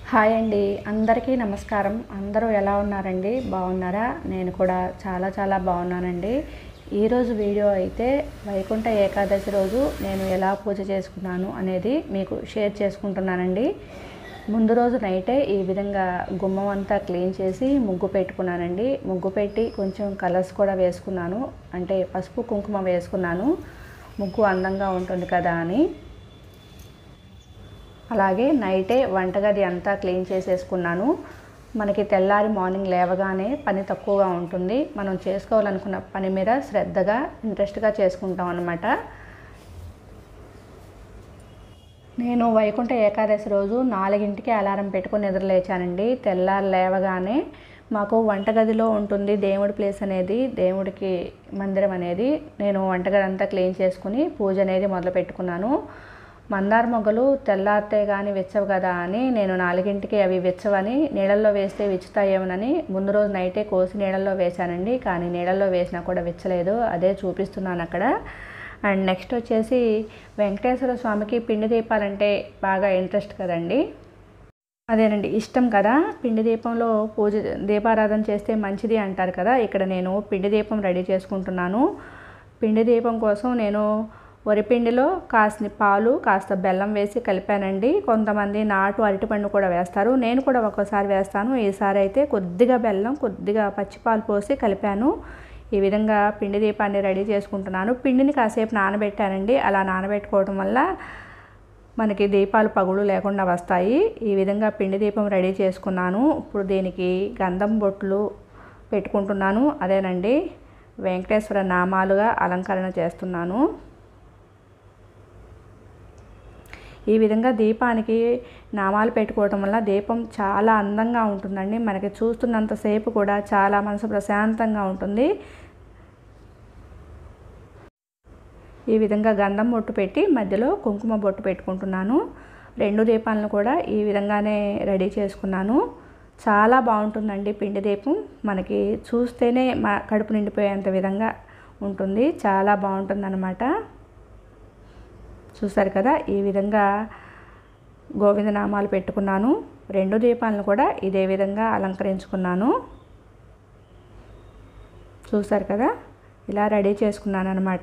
hi అండి అందరికీ నమస్కారం అందరూ ఎలా ఉన్నారండి బాగున్నారా నేను కూడా చాలా చాలా బాగున్నానండి ఈరోజు వీడియో అయితే వైకుంఠ ఏకాదశి రోజు నేను ఎలా పూజ చేసుకున్నాను అనేది మీకు షేర్ చేసుకుంటున్నానండి ముందు రోజు నైటే ఈ విధంగా గుమ్మం అంతా క్లీన్ చేసి ముగ్గు పెట్టుకున్నానండి ముగ్గు పెట్టి కొంచెం కలర్స్ కూడా వేసుకున్నాను అంటే పసుపు కుంకుమ వేసుకున్నాను ముగ్గు అందంగా ఉంటుంది కదా అని అలాగే నైటే వంటగది అంతా క్లీన్ చేసేసుకున్నాను మనకి తెల్లారి మార్నింగ్ లేవగానే పని తక్కువగా ఉంటుంది మనం చేసుకోవాలనుకున్న పని మీద శ్రద్ధగా ఇంట్రెస్ట్గా చేసుకుంటాం అనమాట నేను వైకుంఠ ఏకాదశి రోజు నాలుగింటికి అలారం పెట్టుకొని నిద్రలేచానండి తెల్లారి లేవగానే మాకు వంటగదిలో ఉంటుంది దేవుడి ప్లేస్ అనేది దేవుడికి మందిరం అనేది నేను వంటగది అంతా క్లీన్ చేసుకుని పూజ అనేది మొదలు పెట్టుకున్నాను మందార మొగ్గలు తెల్లారితే కానీ విచ్చవు కదా అని నేను నాలుగింటికి అవి విచ్చవని నీళ్ళల్లో వేస్తే విచ్చుతాయేమోనని ముందు రోజు నైటే కోసి నీళ్ళల్లో వేశానండి కానీ నీళ్ళల్లో వేసినా కూడా విచ్చలేదు అదే చూపిస్తున్నాను అక్కడ అండ్ నెక్స్ట్ వచ్చేసి వెంకటేశ్వర స్వామికి పిండి దీపాలంటే బాగా ఇంట్రెస్ట్ కదండి అదేనండి ఇష్టం కదా పిండి దీపంలో పూజ దీపారాధన చేస్తే మంచిది అంటారు కదా ఇక్కడ నేను పిండి దీపం రెడీ చేసుకుంటున్నాను పిండి దీపం కోసం నేను వరిపిండిలో కాసిన పాలు కాస్త బెల్లం వేసి కలిపానండి కొంతమంది నాటు అరటిపండు కూడా వేస్తారు నేను కూడా ఒక్కోసారి వేస్తాను ఈసారి అయితే కొద్దిగా బెల్లం కొద్దిగా పచ్చిపాలు పోసి కలిపాను ఈ విధంగా పిండి దీపాన్ని రెడీ చేసుకుంటున్నాను పిండిని కాసేపు నానబెట్టానండి అలా నానబెట్టుకోవడం వల్ల మనకి దీపాలు పగులు లేకుండా వస్తాయి ఈ విధంగా పిండి దీపం రెడీ చేసుకున్నాను ఇప్పుడు దీనికి గంధం బొట్లు పెట్టుకుంటున్నాను అదేనండి వెంకటేశ్వర నామాలుగా అలంకరణ చేస్తున్నాను ఈ విధంగా దీపానికి నామాలు పెట్టుకోవడం వల్ల దీపం చాలా అందంగా ఉంటుందండి మనకి చూస్తున్నంతసేపు కూడా చాలా మనసు ప్రశాంతంగా ఉంటుంది ఈ విధంగా గంధం బొట్టు పెట్టి మధ్యలో కుంకుమ బొట్టు పెట్టుకుంటున్నాను రెండు దీపాలను కూడా ఈ విధంగానే రెడీ చేసుకున్నాను చాలా బాగుంటుందండి పిండి దీపం మనకి చూస్తేనే మా కడుపు నిండిపోయేంత విధంగా ఉంటుంది చాలా బాగుంటుందన్నమాట చూసారు కదా ఈ విధంగా గోవిందనామాలు పెట్టుకున్నాను రెండు దీపాలను కూడా ఇదే విధంగా అలంకరించుకున్నాను చూసారు కదా ఇలా రెడీ చేసుకున్నాను అనమాట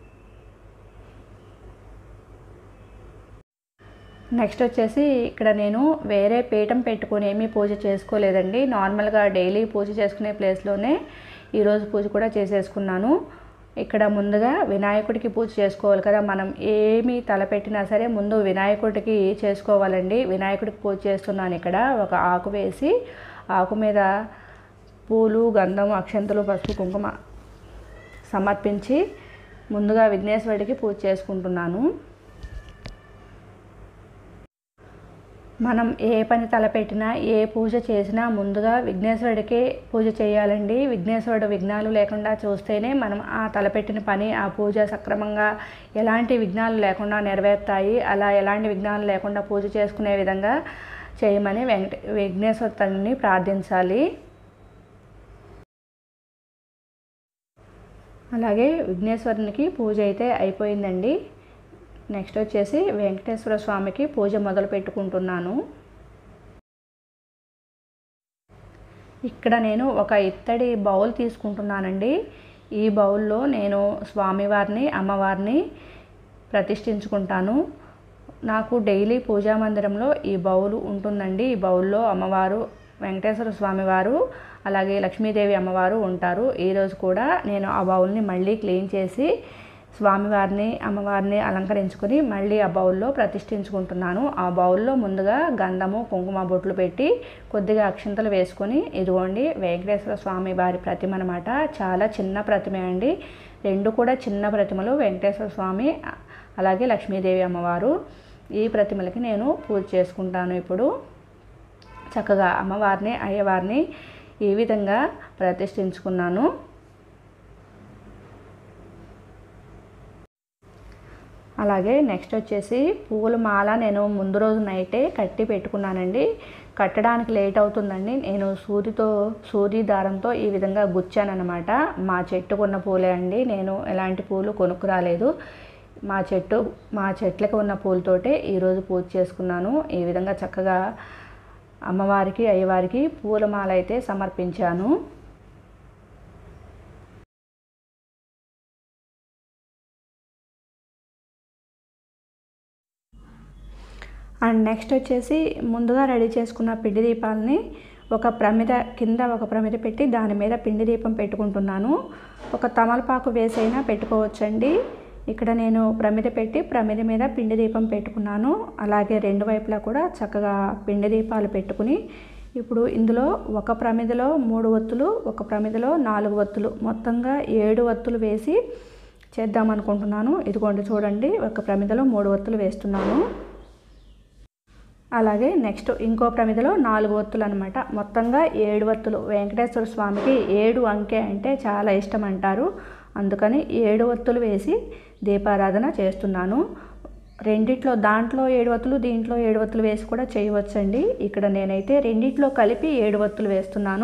నెక్స్ట్ వచ్చేసి ఇక్కడ నేను వేరే పీఠం పెట్టుకొని ఏమీ పూజ చేసుకోలేదండి నార్మల్గా డైలీ పూజ చేసుకునే ప్లేస్లోనే ఈరోజు పూజ కూడా చేసేసుకున్నాను ఇక్కడ ముందుగా వినాయకుడికి పూజ చేసుకోవాలి కదా మనం ఏమి తలపెట్టినా సరే ముందు వినాయకుడికి చేసుకోవాలండి వినాయకుడికి పూజ చేస్తున్నాను ఇక్కడ ఒక ఆకు వేసి ఆకు మీద పూలు గంధం అక్షంతలు పసుపు కుంకుమ సమర్పించి ముందుగా విఘ్నేశ్వరుడికి పూజ చేసుకుంటున్నాను మనం ఏ పని తలపెట్టినా ఏ పూజ చేసినా ముందుగా విఘ్నేశ్వరుడికే పూజ చేయాలండి విఘ్నేశ్వరుడు విఘ్నాలు లేకుండా చూస్తేనే మనం ఆ తలపెట్టిన పని ఆ పూజ సక్రమంగా ఎలాంటి విఘ్నాలు లేకుండా నెరవేరుతాయి అలా ఎలాంటి విఘ్నాలు లేకుండా పూజ చేసుకునే విధంగా చేయమని వెంకట విఘ్నేశ్వర తండ్రిని ప్రార్థించాలి అలాగే విఘ్నేశ్వరునికి పూజ అయితే అయిపోయిందండి నెక్స్ట్ వచ్చేసి వెంకటేశ్వర స్వామికి పూజ మొదలు పెట్టుకుంటున్నాను ఇక్కడ నేను ఒక ఇత్తడి బౌల్ తీసుకుంటున్నానండి ఈ బౌల్లో నేను స్వామివారిని అమ్మవారిని ప్రతిష్ఠించుకుంటాను నాకు డైలీ పూజా మందిరంలో ఈ బౌల్ ఉంటుందండి ఈ బౌల్లో అమ్మవారు వెంకటేశ్వర స్వామివారు అలాగే లక్ష్మీదేవి అమ్మవారు ఉంటారు ఈరోజు కూడా నేను ఆ బౌల్ని మళ్ళీ క్లీన్ చేసి స్వామివారిని అమ్మవారిని అలంకరించుకొని మళ్ళీ ఆ బౌల్లో ప్రతిష్ఠించుకుంటున్నాను ఆ బౌల్లో ముందుగా గంధము కుంకుమ బొట్లు పెట్టి కొద్దిగా అక్షంతలు వేసుకొని ఇదిగోండి వెంకటేశ్వర స్వామి వారి ప్రతిమ అనమాట చాలా చిన్న ప్రతిమ అండి రెండు కూడా చిన్న ప్రతిమలు వెంకటేశ్వర స్వామి అలాగే లక్ష్మీదేవి అమ్మవారు ఈ ప్రతిమలకి నేను పూజ చేసుకుంటాను ఇప్పుడు చక్కగా అమ్మవారిని అయ్యవారిని ఈ విధంగా ప్రతిష్ఠించుకున్నాను అలాగే నెక్స్ట్ వచ్చేసి పువ్వుల మాల నేను ముందు రోజు నైటే కట్టి పెట్టుకున్నానండి కట్టడానికి లేట్ అవుతుందండి నేను సూదితో సూది దారంతో ఈ విధంగా గుచ్చానమాట మా చెట్టుకున్న పూలే అండి నేను ఎలాంటి పూలు కొనుక్కు రాలేదు మా చెట్టు మా చెట్లకు ఉన్న పూలతోటే ఈరోజు పూజ చేసుకున్నాను ఈ విధంగా చక్కగా అమ్మవారికి అయ్యవారికి పూలమాల అయితే సమర్పించాను అండ్ నెక్స్ట్ వచ్చేసి ముందుగా రెడీ చేసుకున్న పిండి దీపాలని ఒక ప్రమిద కింద ఒక ప్రమిద పెట్టి దాని మీద పిండి దీపం పెట్టుకుంటున్నాను ఒక తమలపాకు వేసైనా పెట్టుకోవచ్చండి ఇక్కడ నేను ప్రమిద పెట్టి ప్రమిద మీద పిండి దీపం పెట్టుకున్నాను అలాగే రెండు వైపులా కూడా చక్కగా పిండి దీపాలు పెట్టుకుని ఇప్పుడు ఇందులో ఒక ప్రమిదలో మూడు ఒత్తులు ఒక ప్రమిదలో నాలుగు ఒత్తులు మొత్తంగా ఏడు ఒత్తులు వేసి చేద్దాం అనుకుంటున్నాను ఇదిగోండి చూడండి ఒక ప్రమిదలో మూడు ఒత్తులు వేస్తున్నాను అలాగే నెక్స్ట్ ఇంకో ప్రమిదలో నాలుగు ఒత్తులు అనమాట మొత్తంగా ఏడు ఒత్తులు వెంకటేశ్వర స్వామికి ఏడు అంకె అంటే చాలా ఇష్టం అంటారు అందుకని ఏడు ఒత్తులు వేసి దీపారాధన చేస్తున్నాను రెండిట్లో దాంట్లో ఏడు ఒత్తులు దీంట్లో ఏడు ఒత్తులు వేసి కూడా చేయవచ్చండి ఇక్కడ నేనైతే రెండిట్లో కలిపి ఏడు ఒత్తులు వేస్తున్నాను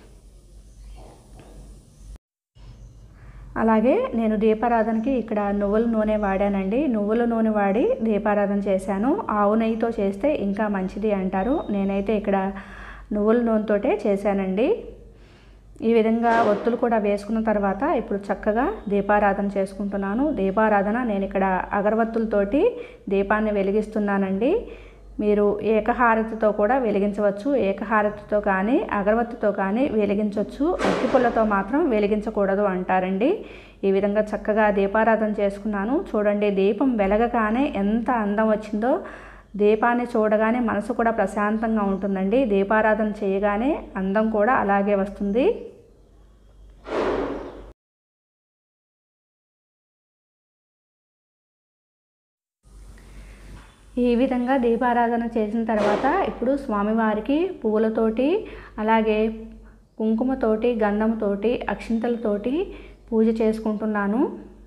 అలాగే నేను దీపారాధనకి ఇక్కడ నువ్వుల నూనె వాడానండి నువ్వుల నూనె వాడి దీపారాధన చేశాను ఆవు నెయ్యితో చేస్తే ఇంకా మంచిది అంటారు నేనైతే ఇక్కడ నువ్వుల నూనెతోటే చేశానండి ఈ విధంగా ఒత్తులు కూడా వేసుకున్న తర్వాత ఇప్పుడు చక్కగా దీపారాధన చేసుకుంటున్నాను దీపారాధన నేను ఇక్కడ అగరవత్తులతోటి దీపాన్ని వెలిగిస్తున్నానండి మీరు ఏకహారతితో కూడా వెలిగించవచ్చు ఏకహారతితో కానీ అగరవత్తితో కానీ వెలిగించవచ్చు అగ్గిపుల్లతో మాత్రం వెలిగించకూడదు అంటారండి ఈ విధంగా చక్కగా దీపారాధన చేసుకున్నాను చూడండి దీపం వెలగగానే ఎంత అందం వచ్చిందో దీపాన్ని చూడగానే మనసు కూడా ప్రశాంతంగా ఉంటుందండి దీపారాధన చేయగానే అందం కూడా అలాగే వస్తుంది ఈ విధంగా దీపారాధన చేసిన తర్వాత ఇప్పుడు స్వామివారికి పువ్వులతోటి అలాగే కుంకుమతోటి గంధంతోటి అక్షింతలతోటి పూజ చేసుకుంటున్నాను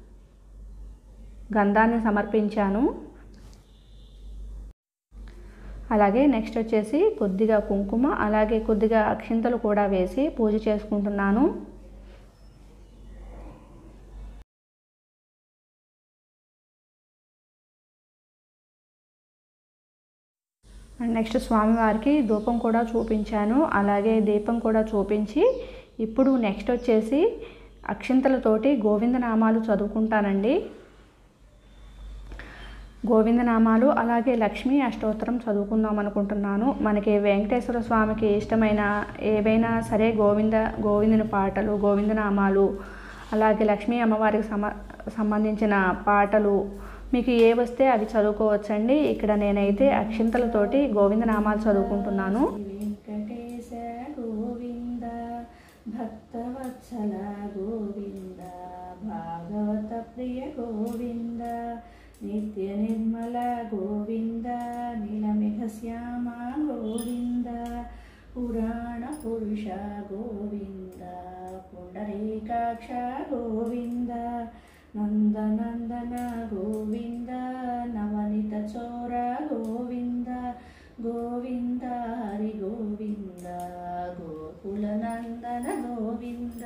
గంధాన్ని సమర్పించాను అలాగే నెక్స్ట్ వచ్చేసి కొద్దిగా కుంకుమ అలాగే కొద్దిగా అక్షింతలు కూడా వేసి పూజ చేసుకుంటున్నాను అండ్ నెక్స్ట్ స్వామివారికి ధూపం కూడా చూపించాను అలాగే దీపం కూడా చూపించి ఇప్పుడు నెక్స్ట్ వచ్చేసి అక్షింతలతోటి గోవిందనామాలు చదువుకుంటానండి గోవిందనామాలు అలాగే లక్ష్మీ అష్టోత్తరం చదువుకుందాం అనుకుంటున్నాను మనకి వెంకటేశ్వర స్వామికి ఇష్టమైన ఏవైనా సరే గోవింద గోవిందుని పాటలు గోవిందనామాలు అలాగే లక్ష్మీ అమ్మవారికి సమ సంబంధించిన పాటలు మీకు ఏ వస్తే అవి చదువుకోవచ్చండి ఇక్కడ నేనైతే అక్షింతలతోటి గోవిందనామాలు చదువుకుంటున్నాను వెంకటేశ గోవింద భక్తవత్సల గోవింద భాగవత ప్రియ గోవింద నిత్య నిర్మల గోవింద నీలమిఘ శ్యామ గోవింద పురాణ పురుష గోవింద పుండరీకాక్ష గోవింద నందనందన గోవింద నవనిత చోర గోవింద గోవింద హరి గోవింద గోకుల నందన గోవింద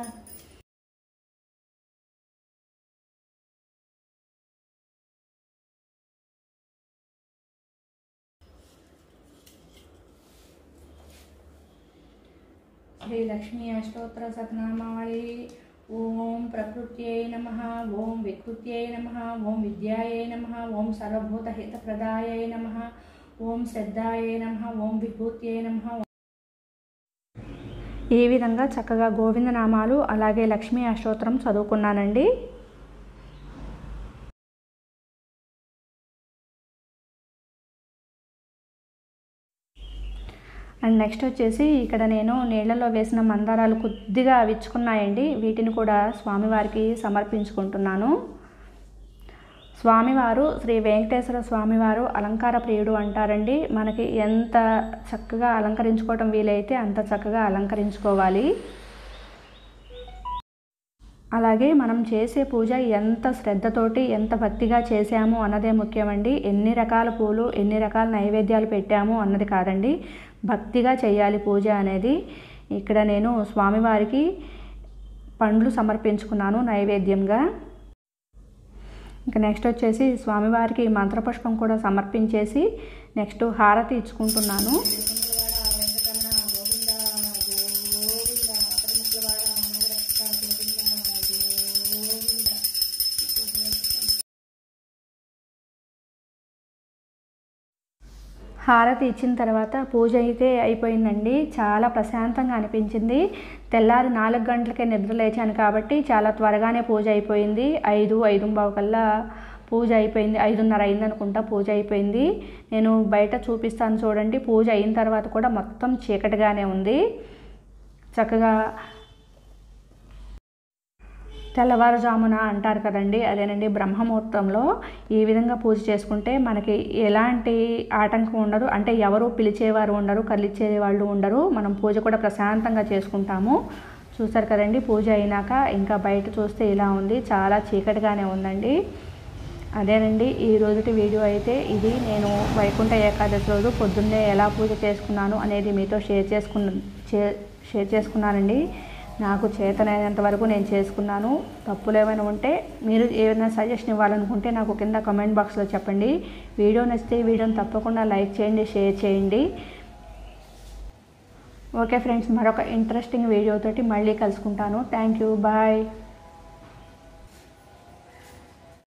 శ్రీ లక్ష్మీ అష్టోత్తర శతనామావళి ఓం ప్రకృత్యై నమ ఓం వికృత్యై నమ ఓం విద్యాయై నమ ఓం సర్వభూత హితప్రదాయై నమ ఓం శ్రద్ధాయై నమ ఓం విభూత్యై నమ ఈ విధంగా చక్కగా గోవిందనామాలు అలాగే లక్ష్మీ అష్టోత్తరం చదువుకున్నానండి అండ్ నెక్స్ట్ వచ్చేసి ఇక్కడ నేను నీళ్ళలో వేసిన మందారాలు కొద్దిగా విచ్చుకున్నాయండి వీటిని కూడా స్వామివారికి సమర్పించుకుంటున్నాను స్వామివారు శ్రీ వెంకటేశ్వర స్వామివారు అలంకార ప్రియుడు అంటారండి మనకి ఎంత చక్కగా అలంకరించుకోవటం వీలైతే అంత చక్కగా అలంకరించుకోవాలి అలాగే మనం చేసే పూజ ఎంత శ్రద్ధతోటి ఎంత భక్తిగా చేశాము అన్నదే ముఖ్యమండి ఎన్ని రకాల పూలు ఎన్ని రకాల నైవేద్యాలు పెట్టాము అన్నది కాదండి భక్తిగా చేయాలి పూజ అనేది ఇక్కడ నేను స్వామివారికి పండ్లు సమర్పించుకున్నాను నైవేద్యంగా ఇంకా నెక్స్ట్ వచ్చేసి స్వామివారికి మంత్రపుష్పం కూడా సమర్పించేసి నెక్స్ట్ హారతి ఇచ్చుకుంటున్నాను హారతి ఇచ్చిన తర్వాత పూజ అయితే అయిపోయిందండి చాలా ప్రశాంతంగా అనిపించింది తెల్లారి నాలుగు గంటలకే నిద్ర లేచాను కాబట్టి చాలా త్వరగానే పూజ అయిపోయింది ఐదు ఐదు బావు కల్లా పూజ అయిపోయింది ఐదున్నర అయింది అనుకుంటా పూజ అయిపోయింది నేను బయట చూపిస్తాను చూడండి పూజ అయిన తర్వాత కూడా మొత్తం చీకటిగానే ఉంది చక్కగా తెల్లవారుజామున అంటారు కదండి అదేనండి బ్రహ్మముహూర్తంలో ఈ విధంగా పూజ చేసుకుంటే మనకి ఎలాంటి ఆటంకం ఉండదు అంటే ఎవరు పిలిచేవారు ఉండరు కదిలిచ్చే వాళ్ళు ఉండరు మనం పూజ కూడా ప్రశాంతంగా చేసుకుంటాము చూసారు కదండి పూజ అయినాక ఇంకా బయట చూస్తే ఇలా ఉంది చాలా చీకటిగానే ఉందండి అదేనండి ఈ రోజుటి వీడియో అయితే ఇది నేను వైకుంఠ ఏకాదశి రోజు పొద్దున్నే ఎలా పూజ చేసుకున్నాను అనేది మీతో షేర్ చేసుకున్న షేర్ చేసుకున్నానండి నాకు చేతనైనంత వరకు నేను చేసుకున్నాను తప్పులు ఏమైనా ఉంటే మీరు ఏమైనా సజెషన్ ఇవ్వాలనుకుంటే నాకు కింద కమెంట్ బాక్స్లో చెప్పండి వీడియో నచ్చితే వీడియోని తప్పకుండా లైక్ చేయండి షేర్ చేయండి ఓకే ఫ్రెండ్స్ మరొక ఇంట్రెస్టింగ్ వీడియోతోటి మళ్ళీ కలుసుకుంటాను థ్యాంక్ యూ బాయ్